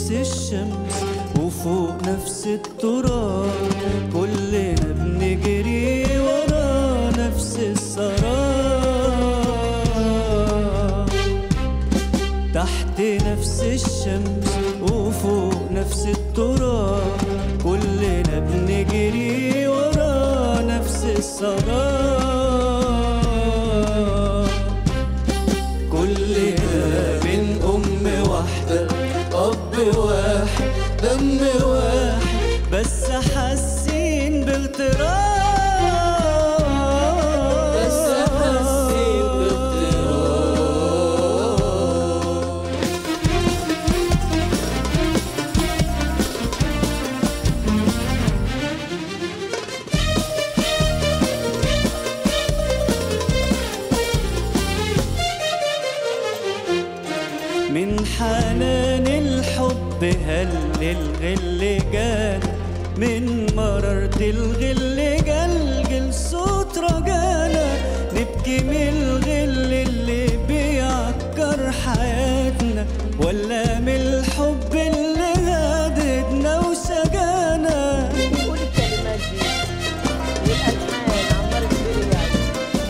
نفس الشمس وفوق نفس التراب كلنا بنجري ورا نفس السراب تحت نفس الشمس وفوق نفس التراب كلنا بنجري ورا نفس السراب كلنا من أم واحدة أب واحد دم واحد بس حاسين باغتراب بس حاسين باغتراب من حنان الحب هل الغل جانا من مرارة الغل جلجل صوت رجانا نبكي من الغل اللي بيعكر حياتنا ولا من الحب اللي هددنا وسجانا قول الكلمات دي والالحان عمار الكبير يعني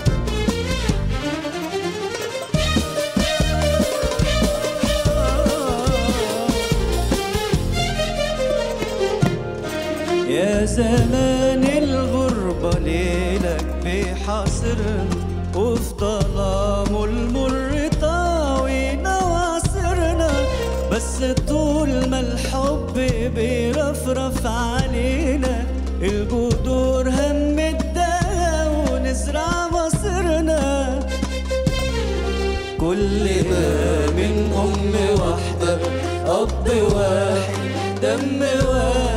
يا زمان الغربة ليلك بيحاصرنا وفي ظلامه المر طاوينا وعصرنا بس طول ما الحب بيرفرف علينا الجذور همدها ونزرع مصيرنا كلنا من أم واحدة أب واحد دم واحد